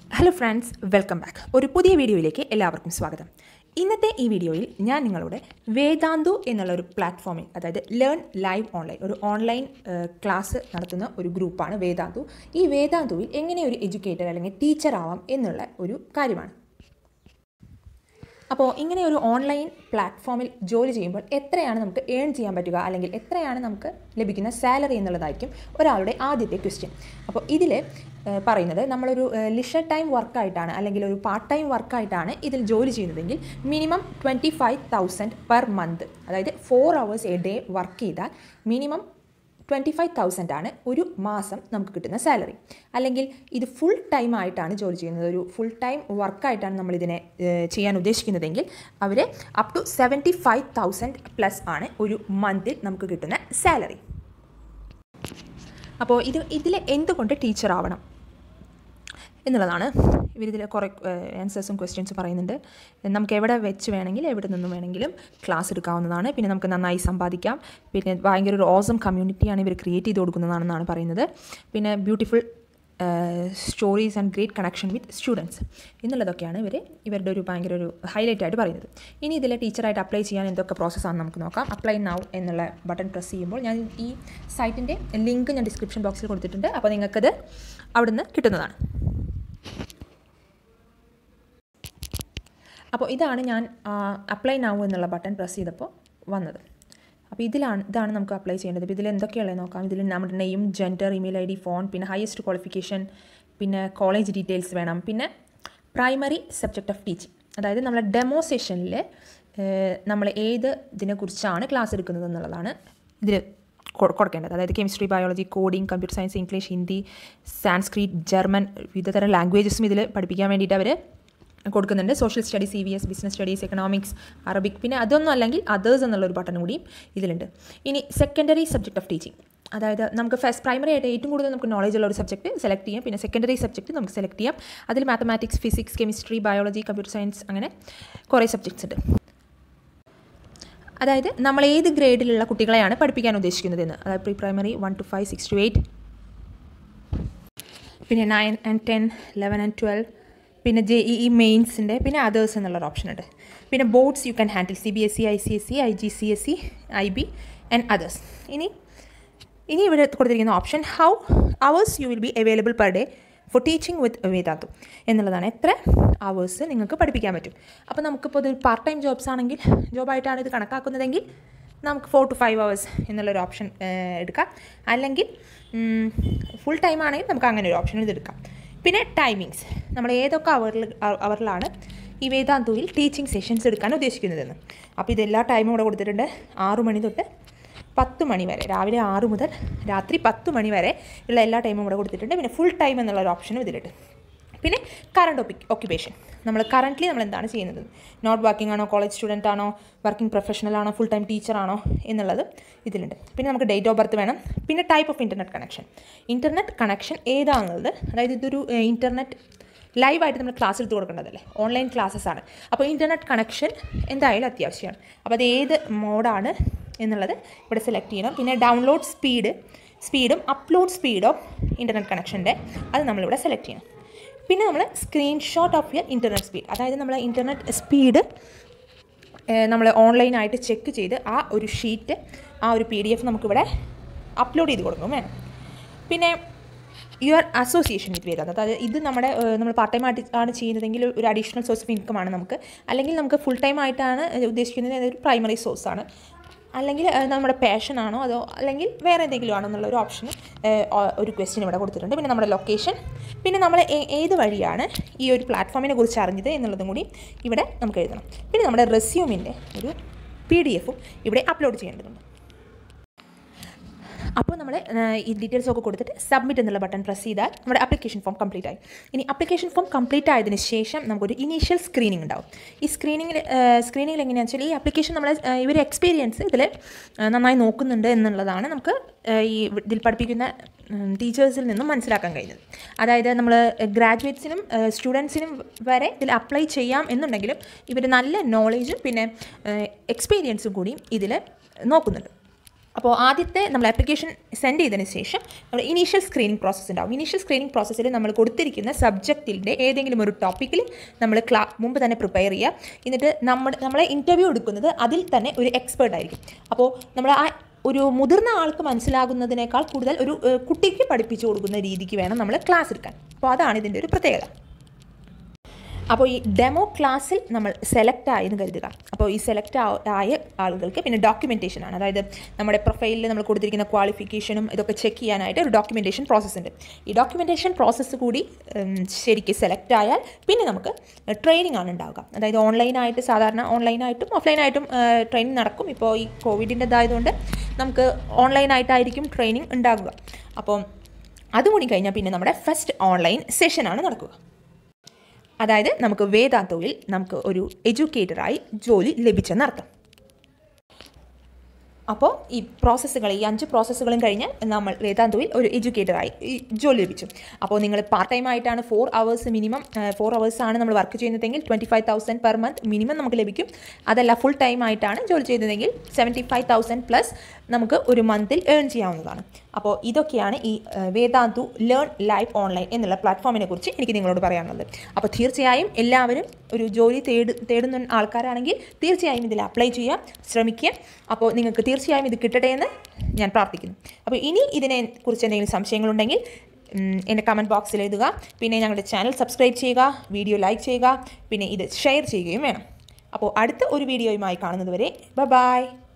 hello friends welcome back ഒരു പുതിയ വീഡിയോയിലേക്ക് എല്ലാവർക്കും സ്വാഗതം ഇന്നത്തെ ഈ വീഡിയോയിൽ ഞാൻ നിങ്ങളോട് വേദാന്തു എന്നുള്ള ഒരു പ്ലാറ്റ്ഫോമിൽ അതായത് ലേൺ ലൈവ് ഓൺലൈൻ ഒരു ഓൺലൈൻ ക്ലാസ് നടത്തുന്ന ഒരു ഗ്രൂപ്പാണ് വേദാന്തു ഈ വേദാന്തുവിൽ എങ്ങനെ ഒരു എഡ്യൂക്കേറ്റർ അല്ലെങ്കിൽ ടീച്ചർ ആവാം എന്നുള്ള ഒരു കാര്യമാണ് അപ്പോൾ ഇങ്ങനെ ഒരു ഓൺലൈൻ പ്ലാറ്റ്ഫോമിൽ ജോലി ചെയ്യുമ്പോൾ എത്രയാണ് നമുക്ക് ഏൺ ചെയ്യാൻ പറ്റുക അല്ലെങ്കിൽ എത്രയാണ് നമുക്ക് ലഭിക്കുന്ന സാലറി എന്നുള്ളതായിരിക്കും ഒരാളുടെ ആദ്യത്തെ ക്വസ്റ്റ്യൻ അപ്പോൾ ഇതിൽ പറയുന്നത് നമ്മളൊരു ലിഷർ ടൈം വർക്കായിട്ടാണ് അല്ലെങ്കിൽ ഒരു പാർട്ട് ടൈം വർക്കായിട്ടാണ് ഇതിൽ ജോലി ചെയ്യുന്നതെങ്കിൽ minimum twenty five thousand per month അതായത് four hours a day work ചെയ്താൽ മിനിമം ട്വൻറ്റി ഫൈവ് തൗസൻഡ് ആണ് ഒരു മാസം നമുക്ക് കിട്ടുന്ന സാലറി അല്ലെങ്കിൽ ഇത് ഫുൾ ടൈം ആയിട്ടാണ് ജോലി ചെയ്യുന്നത് ഒരു ഫുൾ ടൈം വർക്കായിട്ടാണ് നമ്മൾ ഇതിനെ ചെയ്യാൻ ഉദ്ദേശിക്കുന്നതെങ്കിൽ അവർ up to seventy five thousand plus ആണ് ഒരു മന്തിൽ നമുക്ക് കിട്ടുന്ന സാലറി അപ്പോൾ ഇത് ഇതിൽ എന്തുകൊണ്ട് ടീച്ചർ ആവണം എന്നുള്ളതാണ് ഇവരിതിൽ കുറേ ആൻസേഴ്സും ക്വസ്റ്റ്യൻസും പറയുന്നുണ്ട് നമുക്ക് എവിടെ വെച്ച് വേണമെങ്കിൽ എവിടെ നിന്നും വേണമെങ്കിലും ക്ലാസ് എടുക്കാവുന്നതാണ് പിന്നെ നമുക്ക് നന്നായി സമ്പാദിക്കാം പിന്നെ ഭയങ്കര ഒരു ഓസം കമ്മ്യൂണിറ്റിയാണ് ഇവർ ക്രിയേറ്റ് ചെയ്ത് കൊടുക്കുന്നതാണെന്നാണ് പറയുന്നത് പിന്നെ beautiful stories and great connection with students എന്നുള്ളതൊക്കെയാണ് ഇവർ ഇവരുടെ ഒരു ഭയങ്കര ഒരു ഹൈലൈറ്റ് ആയിട്ട് പറയുന്നത് ഇനി ഇതിൽ ടീച്ചറായിട്ട് അപ്ലൈ ചെയ്യാൻ എന്തൊക്കെ പ്രോസസ്സാണെന്ന് നമുക്ക് നോക്കാം അപ്ലൈ നൗ എന്നുള്ള ബട്ടൺ പ്രസ് ചെയ്യുമ്പോൾ ഞാൻ ഈ സൈറ്റിൻ്റെ ലിങ്ക് ഞാൻ ഡിസ്ക്രിപ്ഷൻ ബോക്സിൽ കൊടുത്തിട്ടുണ്ട് അപ്പോൾ നിങ്ങൾക്കത് അവിടുന്ന് കിട്ടുന്നതാണ് അപ്പോൾ ഇതാണ് ഞാൻ അപ്ലൈ നൗ എന്നുള്ള ബട്ടൺ പ്രസ് ചെയ്തപ്പോൾ വന്നത് അപ്പോൾ ഇതിലാണ് ഇതാണ് നമുക്ക് അപ്ലൈ ചെയ്യേണ്ടത് ഇപ്പോൾ ഇതിൽ എന്തൊക്കെയുള്ളത് നോക്കാം ഇതിൽ നമ്മുടെ നെയിം ജെൻഡർ ഇമെയിൽ ഐ ഡി ഫോൺ പിന്നെ ഹയസ്റ്റ് ക്വാളിഫിക്കേഷൻ പിന്നെ കോളേജ് ഡീറ്റെയിൽസ് വേണം പിന്നെ പ്രൈമറി സബ്ജക്റ്റ് ഓഫ് ടീച്ചിങ് അതായത് നമ്മളെ ഡെമോ സെഷനിൽ നമ്മൾ ഏത് ഇതിനെക്കുറിച്ചാണ് ക്ലാസ് എടുക്കുന്നത് എന്നുള്ളതാണ് ഇതിൽ കൊടുക്കേണ്ടത് അതായത് chemistry biology coding computer science English Hindi Sanskrit German വിവിധതരം ലാംഗ്വേജസും ഇതിൽ പഠിപ്പിക്കാൻ വേണ്ടിയിട്ട് അവർ കൊടുക്കുന്നുണ്ട് social studies C V S business studies economics Arabic പിന്നെ അതൊന്നും അല്ലെങ്കിൽ അതേഴ്സ് എന്നുള്ളൊരു ബട്ടൺ കൂടിയും ഇതിലുണ്ട് ഇനി സെക്കൻഡറി സബ്ജക്റ്റ് ഓഫ് ടീച്ചിങ് അതായത് നമുക്ക് ഫസ്റ്റ് പ്രൈമറി ആയിട്ട് ഏറ്റവും കൂടുതൽ നമുക്ക് നോളേജ് ഉള്ള ഒരു സബ്ജക്റ്റ് സെലക്ട് ചെയ്യാം പിന്നെ സെക്കൻഡറി സബ്ജക്റ്റ് നമുക്ക് സെലക്ട് ചെയ്യാം അതിൽ mathematics physics chemistry biology computer science അങ്ങനെ കുറേ സബ്ജക്ട്സ് ഉണ്ട് അതായത് നമ്മൾ ഏത് ഗ്രേഡിലുള്ള കുട്ടികളെയാണ് പഠിപ്പിക്കാൻ ഉദ്ദേശിക്കുന്നത് എന്ന് അതായത് pre primary one to five six to eight പിന്നെ nine and ten eleven and twelve പിന്നെ ജെ ഇ ഇ മെയിൻസിൻ്റെ പിന്നെ അതേഴ്സ് എന്നുള്ളൊരു ഓപ്ഷൻ ഉണ്ട് പിന്നെ boards you can handle C B S E I C S E I G C S E I B and others ഇനി ഇനി ഇവിടെ കൊടുത്തിരിക്കുന്ന option how hours you will be available per day for teaching with Vedantu എന്നുള്ളതാണ് എത്ര hours നിങ്ങൾക്ക് പഠിപ്പിക്കാൻ പറ്റും അപ്പോൾ നമുക്കിപ്പോൾ ഇത് പാർട്ട് ടൈം ജോബ്സ് ആണെങ്കിൽ ജോബായിട്ടാണ് ഇത് കണക്കാക്കുന്നതെങ്കിൽ നമുക്ക് ഫോർ ടു ഫൈവ് അവേഴ്സ് എന്നുള്ളൊരു ഓപ്ഷൻ എടുക്കാം അല്ലെങ്കിൽ ഫുൾ ടൈം ആണെങ്കിൽ നമുക്ക് അങ്ങനെ ഒരു ഓപ്ഷൻ ഇതെടുക്കാം പിന്നെ ടൈമിങ്സ് നമ്മൾ ഏതൊക്കെ അവറിൽ അവറിലാണ് ഈ വേദാന്തുവിൽ ടീച്ചിങ് സെഷൻസ് എടുക്കാൻ ഉദ്ദേശിക്കുന്നതെന്ന് അപ്പോൾ ഇതെല്ലാ ടൈമും ഇവിടെ കൊടുത്തിട്ടുണ്ട് ആറു മണി തൊട്ട് പത്ത് മണി വരെ രാവിലെ ആറ് മുതൽ രാത്രി പത്ത് മണി വരെ ഉള്ള എല്ലാ ടൈമും ഇവിടെ കൊടുത്തിട്ടുണ്ട് പിന്നെ ഫുൾ ടൈം എന്നുള്ള ഒരു ഓപ്ഷനും ഇതിലുണ്ട് പിന്നെ കറണ്ട് ഒപ്പി ഓക്യുപ്പേഷൻ നമ്മൾ കറൻ്റ്ലി നമ്മൾ എന്താണ് ചെയ്യുന്നത് നോട്ട് വർക്കിംഗ് ആണോ കോളേജ് സ്റ്റുഡൻ്റ് ആണോ വർക്കിംഗ് പ്രൊഫഷണൽ ആണോ ഫുൾ ടൈം ടീച്ചർ ആണോ എന്നുള്ളത് ഇതിലുണ്ട് പിന്നെ നമുക്ക് ഡേറ്റ് ഓഫ് ബർത്ത് വേണം പിന്നെ type of internet connection internet connection ഏതാണെന്നുള്ളത് അതായത് ഇതൊരു ഇൻ്റർനെറ്റ് ലൈവായിട്ട് നമ്മൾ ക്ലാസ് എടുത്ത് കൊടുക്കേണ്ടതല്ലേ ഓൺലൈൻ ക്ലാസ്സസ് ആണ് അപ്പോൾ ഇൻ്റർനെറ്റ് കണക്ഷൻ എന്തായാലും അത്യാവശ്യമാണ് അപ്പോൾ അത് ഏത് മോഡാണ് എന്നുള്ളത് ഇവിടെ സെലക്ട് ചെയ്യണം പിന്നെ ഡൗൺലോഡ് സ്പീഡ് സ്പീഡും അപ്ലോഡ് സ്പീഡും ഇൻ്റർനെറ്റ് കണക്ഷൻ്റെ അത് നമ്മളിവിടെ സെലക്ട് ചെയ്യണം പിന്നെ നമ്മൾ screenshot of your internet speed അതായത് നമ്മൾ ഇൻ്റർനെറ്റ് സ്പീഡ് നമ്മൾ ഓൺലൈനായിട്ട് ചെക്ക് ചെയ്ത് ആ ഒരു ഷീറ്റ് ആ ഒരു പി ഡി എഫ് നമുക്കിവിടെ അപ്ലോഡ് ചെയ്ത് കൊടുക്കും വേണം പിന്നെ യുവർ അസോസിയേഷൻ വിത്ത് വേദാന്ത് അതായത് ഇത് നമ്മുടെ നമ്മൾ പാർട്ട് ടൈം ആയിട്ട് ആണ് ചെയ്യുന്നതെങ്കിൽ ഒരു അഡീഷണൽ സോഴ്സ് ഓഫ് ഇൻകം ആണ് നമുക്ക് അല്ലെങ്കിൽ നമുക്ക് ഫുൾ ടൈം ആയിട്ടാണ് ഉദ്ദേശിക്കുന്നത് അതൊരു പ്രൈമറി സോഴ്സാണ് അല്ലെങ്കിൽ നമ്മുടെ പാഷനാണോ അതോ അല്ലെങ്കിൽ വേറെ എന്തെങ്കിലും ആണോ എന്നുള്ള ഒരു ഓപ്ഷൻ ഒരു ക്വസ്റ്റ്യൻ ഇവിടെ കൊടുത്തിട്ടുണ്ട് പിന്നെ നമ്മുടെ ലൊക്കേഷൻ പിന്നെ നമ്മൾ ഏത് വഴിയാണ് ഈ ഒരു പ്ലാറ്റ്ഫോമിനെ കുറിച്ച് അറിഞ്ഞത് എന്നുള്ളതും കൂടി ഇവിടെ നമുക്ക് എഴുതണം പിന്നെ നമ്മുടെ റെസ്യൂമിൻ്റെ ഒരു പി ഡി എഫും ഇവിടെ അപ്ലോഡ് ചെയ്യേണ്ടതുണ്ട് അപ്പോൾ നമ്മൾ ഈ ഡീറ്റെയിൽസ് ഒക്കെ കൊടുത്തിട്ട് സബ്മിറ്റ് എന്നുള്ള ബട്ടൺ പ്രസ് ചെയ്താൽ നമ്മുടെ ആപ്ലിക്കേഷൻ ഫോം കംപ്ലീറ്റ് ആയി ഇനി ആപ്ലിക്കേഷൻ ഫോം കംപ്ലീറ്റ് ആയതിനു ശേഷം നമുക്കൊരു ഇനീഷ്യൽ സ്ക്രീനിങ് ഉണ്ടാവും ഈ സ്ക്രീനിങ്ങിൽ സ്ക്രീനിങ്ങിൽ എങ്ങനെയാണെന്ന് വെച്ചാൽ ഈ ആപ്ലിക്കേഷൻ നമ്മൾ ഇവർ എക്സ്പീരിയൻസ് ഇതിൽ നന്നായി നോക്കുന്നുണ്ട് എന്നുള്ളതാണ് നമുക്ക് ഈ ഇതിൽ പഠിപ്പിക്കുന്ന ടീച്ചേഴ്സിൽ നിന്നും മനസ്സിലാക്കാൻ കഴിഞ്ഞത് അതായത് നമ്മൾ ഗ്രാജുവേറ്റ്സിനും സ്റ്റുഡൻസിനും വരെ ഇതിൽ അപ്ലൈ ചെയ്യാം എന്നുണ്ടെങ്കിലും ഇവർ നല്ല നോളേജും പിന്നെ എക്സ്പീരിയൻസും കൂടി ഇതിൽ നോക്കുന്നുണ്ട് അപ്പോൾ ആദ്യത്തെ നമ്മൾ ആപ്ലിക്കേഷൻ സെൻഡ് ചെയ്തതിന് ശേഷം നമ്മൾ ഇനീഷ്യൽ സ്ക്രീനിങ് പ്രോസസ്സ് ഉണ്ടാവും ഇനീഷ്യൽ സ്ക്രീനിങ് പ്രോസസ്സിൽ നമ്മൾ കൊടുത്തിരിക്കുന്ന സബ്ജക്റ്റിൻ്റെ ഏതെങ്കിലും ഒരു ടോപ്പിക്കിൽ നമ്മൾ ക്ലാ മുമ്പ് തന്നെ പ്രിപ്പയർ ചെയ്യുക എന്നിട്ട് നമ്മുടെ നമ്മളെ ഇൻ്റർവ്യൂ എടുക്കുന്നത് അതിൽ തന്നെ ഒരു എക്സ്പേർട്ട് ആയിരിക്കും അപ്പോൾ നമ്മൾ ആ ഒരു മുതിർന്ന ആൾക്ക് മനസ്സിലാകുന്നതിനേക്കാൾ കൂടുതൽ ഒരു ഏഹ്, കുട്ടിക്ക് പഠിപ്പിച്ചു കൊടുക്കുന്ന രീതിക്ക് വേണം നമ്മൾ ക്ലാസ് എടുക്കാൻ അപ്പോൾ അതാണ് ഇതിൻ്റെ ഒരു പ്രത്യേകത അപ്പോൾ ഈ ഡെമോ ക്ലാസ്സിൽ നമ്മൾ സെലക്ട് ആയെന്ന് കരുതുക അപ്പോൾ ഈ സെലക്ട് ആയ ആളുകൾക്ക് പിന്നെ ഡോക്യുമെൻറ്റേഷൻ ആണ് അതായത് നമ്മുടെ പ്രൊഫൈലിൽ നമ്മൾ കൊടുത്തിരിക്കുന്ന ക്വാളിഫിക്കേഷനും ഇതൊക്കെ ചെക്ക് ചെയ്യാനായിട്ട് ഒരു ഡോക്യുമെൻറ്റേഷൻ പ്രോസസ്സ് ഉണ്ട് ഈ ഡോക്യുമെൻറ്റേഷൻ പ്രോസസ്സ് കൂടി ഉം, ശരിക്ക് സെലക്ട് ആയാൽ പിന്നെ നമുക്ക് ട്രെയിനിങ് ആണ് ഉണ്ടാവുക അതായത് ഓൺലൈനായിട്ട് സാധാരണ ഓൺലൈനായിട്ടും ഓഫ്ലൈനായിട്ടും ട്രെയിനിങ് നടക്കും ഇപ്പോൾ ഈ കോവിഡിൻ്റെതായതുകൊണ്ട് നമുക്ക് ഓൺലൈനായിട്ടായിരിക്കും ട്രെയിനിങ് ഉണ്ടാകുക അപ്പോൾ അതുകൂടി കഴിഞ്ഞാൽ പിന്നെ നമ്മുടെ ഫസ്റ്റ് ഓൺലൈൻ സെഷനാണ് നടക്കുക അതായത് നമുക്ക് വേദാന്തയിൽ നമുക്ക് ഒരു എഡ്യൂക്കേറ്ററായി ജോലി ലഭിച്ചെന്നർത്ഥം അപ്പോൾ ഈ പ്രോസസ്സുകൾ ഈ അഞ്ച് പ്രോസസ്സുകളും കഴിഞ്ഞാൽ നമ്മൾ വേദാന്തയിൽ ഒരു എഡ്യൂക്കേറ്ററായി ഈ ജോലി ലഭിച്ചു അപ്പോൾ നിങ്ങൾ പാർട്ട് ടൈം ആയിട്ടാണ് four hours minimum four hours ആണ് നമ്മൾ വർക്ക് ചെയ്യുന്നതെങ്കിൽ twenty five thousand per month minimum നമുക്ക് ലഭിക്കും അതല്ല ഫുൾ ടൈം ആയിട്ടാണ് ജോലി ചെയ്യുന്നതെങ്കിൽ സെവൻറ്റി ഫൈവ് തൗസൻഡ് പ്ലസ് നമുക്ക് ഒരു മന്തിൽ ഏൺ ചെയ്യാവുന്നതാണ് അപ്പോൾ ഇതൊക്കെയാണ് ഈ ഏഹ്, വേദാന്തു ലേൺ ലൈവ് ഓൺലൈൻ എന്നുള്ള പ്ലാറ്റ്ഫോമിനെ കുറിച്ച് എനിക്ക് നിങ്ങളോട് പറയാനുള്ളത് അപ്പോൾ തീർച്ചയായും എല്ലാവരും ഒരു ജോലി തേട് തേടുന്ന ആൾക്കാരാണെങ്കിൽ തീർച്ചയായും ഇതിൽ അപ്ലൈ ചെയ്യാം ശ്രമിക്കുക അപ്പോൾ നിങ്ങൾക്ക് തീർച്ചയായും ഇത് കിട്ടട്ടെ എന്ന് ഞാൻ പ്രാർത്ഥിക്കുന്നു അപ്പോൾ ഇനി ഇതിനെ കുറിച്ച് എന്തെങ്കിലും സംശയങ്ങളുണ്ടെങ്കിൽ ഉം, എൻ്റെ കമൻറ്റ് ബോക്സിൽ എഴുതുക പിന്നെ ഞങ്ങളുടെ ചാനൽ സബ്സ്ക്രൈബ് ചെയ്യുക വീഡിയോ ലൈക്ക് ചെയ്യുക പിന്നെ ഇത് ഷെയർ ചെയ്യുകയും വേണം അപ്പോൾ അടുത്ത ഒരു വീഡിയോയുമായി കാണുന്നത് വരെ ബൈ